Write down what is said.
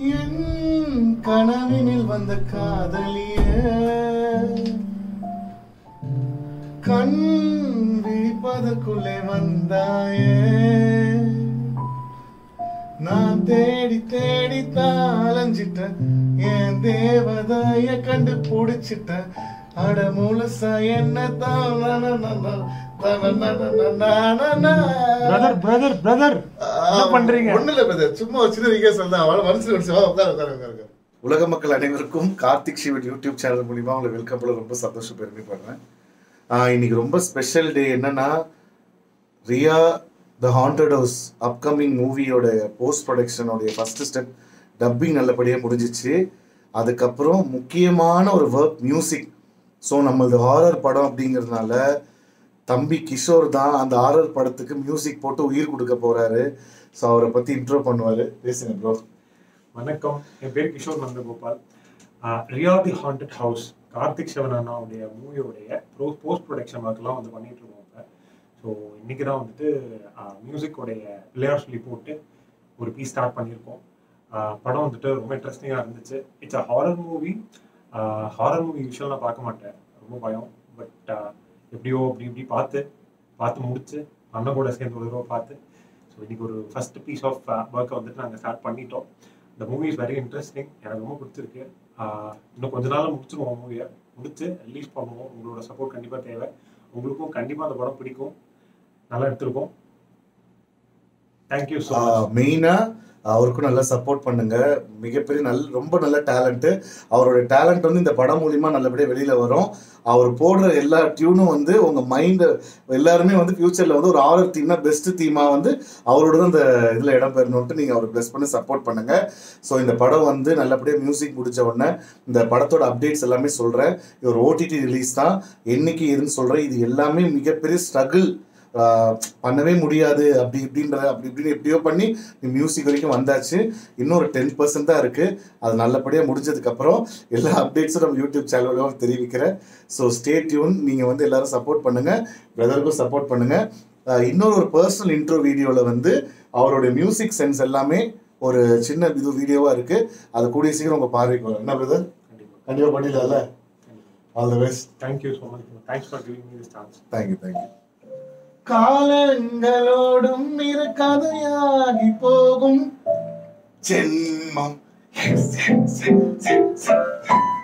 என் கனவினில் வந்த காதலிய கண் விழிப்பதற்குள்ளே வந்தாயே நான் தேடி தேடி தாளஞ்சிட்டேன் என் தேவதைய கண்டு புடிச்சிட்டேன் அட முழுசா என்ன பிரதர் பிரதர் பிரதர் என்ன பண்றீங்க ஒண்ணு இல்ல பிரதர் சும்மா ஒரு சின்ன ரிகர்சல் தான் அவளை மனசுல வச்சு வா உட்கார உட்கார உட்கார உலக மக்கள் அனைவருக்கும் கார்த்திக் சிவன் யூடியூப் சேனல் மூலியமா உங்களை வெல்கம் பண்ண ரொம்ப சந்தோஷம் பெருமைப்படுறேன் ஆஹ் இன்னைக்கு ரொம்ப ஸ்பெஷல் டே என்னன்னா Riya the haunted house upcoming மூவியோட போஸ்ட் ப்ரொடக்ஷனோடைய ஃபர்ஸ்ட் ஸ்டெப் டப்பிங் நல்லபடியாக முடிஞ்சிச்சு அதுக்கப்புறம் முக்கியமான ஒரு ஒர்க் மியூசிக் ஸோ நம்மளது ஹாரர் படம் அப்படிங்கிறதுனால தம்பி கிஷோர் தான் அந்த ஹாரர் படத்துக்கு மியூசிக் போட்டு உயிர் கொடுக்க போறாரு ஸோ அவரை பத்தி இன்ட்ரோ பண்ணுவாரு பேசுங்க ப்ரோ வணக்கம் என் பேர் Kishore Nandagopal Riya the haunted house Karthik Sivan அண்ணாவுடைய மூவியோடைய ப்ரோ போஸ்ட் ப்ரொடக்ஷன் ஒர்க்லாம் வந்து பண்ணிட்டு இருக்கோம் இப்போ ஸோ இன்னைக்கு தான் வந்துட்டு மியூசிக்கோடைய பிளேயர் சொல்லி போட்டு ஒரு பீஸ் ஸ்டார்ட் பண்ணியிருக்கோம் ஆஹ் படம் வந்துட்டு ரொம்ப இன்ட்ரெஸ்டிங்காக இருந்துச்சு it's a horror movie horror movie யூஸ்வலாக நான் பார்க்க மாட்டேன் ரொம்ப பயம் பட் எப்படியோ அப்படி இப்படி பார்த்து பார்த்து முடிச்சு அண்ணன் கூட சேர்ந்து ஒரு தடவை பார்த்து ஸோ இன்னைக்கு ஒரு ஃபர்ஸ்ட் பீஸ் ஆஃப் ஒர்க்கை வந்துட்டு நாங்கள் ஸ்டார்ட் பண்ணிட்டோம் இந்த மூவி இஸ் வெரி இன்ட்ரெஸ்டிங் எனக்கு ரொம்ப பிடிச்சிருக்கு ஆஹ் இன்னும் கொஞ்ச நாள்ல முடிச்சிருவோம் மூவியை முடிச்சு ரிலீஸ் பண்ணுவோம் உங்களோட சப்போர்ட் கண்டிப்பாக தேவை உங்களுக்கும் கண்டிப்பாக அந்த படம் பிடிக்கும் நல்லா எடுத்திருக்கோம் தேங்க்யூ ஸோ மச் மெயினா அவருக்கும் நல்லா சப்போர்ட் பண்ணுங்க மிகப்பெரிய நல்ல ரொம்ப நல்ல டேலண்ட் அவரோட டேலண்ட் வந்து இந்த படம் மூலியமா நல்லபடியாக வெளியில வரும் அவர் போடுற எல்லா டியூனும் வந்து உங்க மைண்ட் எல்லாருமே வந்து ஃபியூச்சர்ல வந்து ஒரு ஆரர் தீம்னா பெஸ்ட் தீமா வந்து அவரோட தான் இந்த இதுல இடம் பெறணும்ட்டு நீங்க அவர் ப்ளஸ் பண்ணி சப்போர்ட் பண்ணுங்க ஸோ இந்த படம் வந்து நல்லபடியாக மியூசிக் முடிச்ச உடனே இந்த படத்தோட அப்டேட்ஸ் எல்லாமே சொல்றேன் இது ஒரு ஓடிடி ரிலீஸ் தான் என்னைக்கு எதுன்னு சொல்றேன் இது எல்லாமே மிகப்பெரிய ஸ்ட்ரகிள் பண்ணவே முடியாது அப்படி இப்படின்ற அப்படி இப்படின்னு எப்படியோ பண்ணி மியூசிக் வரைக்கும் வந்தாச்சு இன்னொரு டென் பர்சன்ட் தான் இருக்கு அது நல்லபடியாக முடிஞ்சதுக்கப்புறம் எல்லா அப்டேட்ஸும் நம்ம யூடியூப் சேனலும் தெரிவிக்கிறேன் ஸோ ஸ்டே டியூன் நீங்கள் வந்து எல்லாரும் சப்போர்ட் பண்ணுங்க பிரதருக்கும் சப்போர்ட் பண்ணுங்க அஹ் இன்னொரு ஒரு பர்சனல் இன்ட்ரோ வீடியோவில் வந்து அவருடைய மியூசிக் சென்ஸ் எல்லாமே ஒரு சின்ன இது வீடியோவாக இருக்கு அது கூடிய சீக்கிரம் உங்கள் பார்வைக்கு வரும் என்ன பிரதர் கண்டிப்பாக கண்டிப்பாக பண்ணிடலாம்ல all the best thank you so much thanks for giving me this chance thank you thank you காலங்களோடும் இரு கதையாகி போகும் ஜென்மம்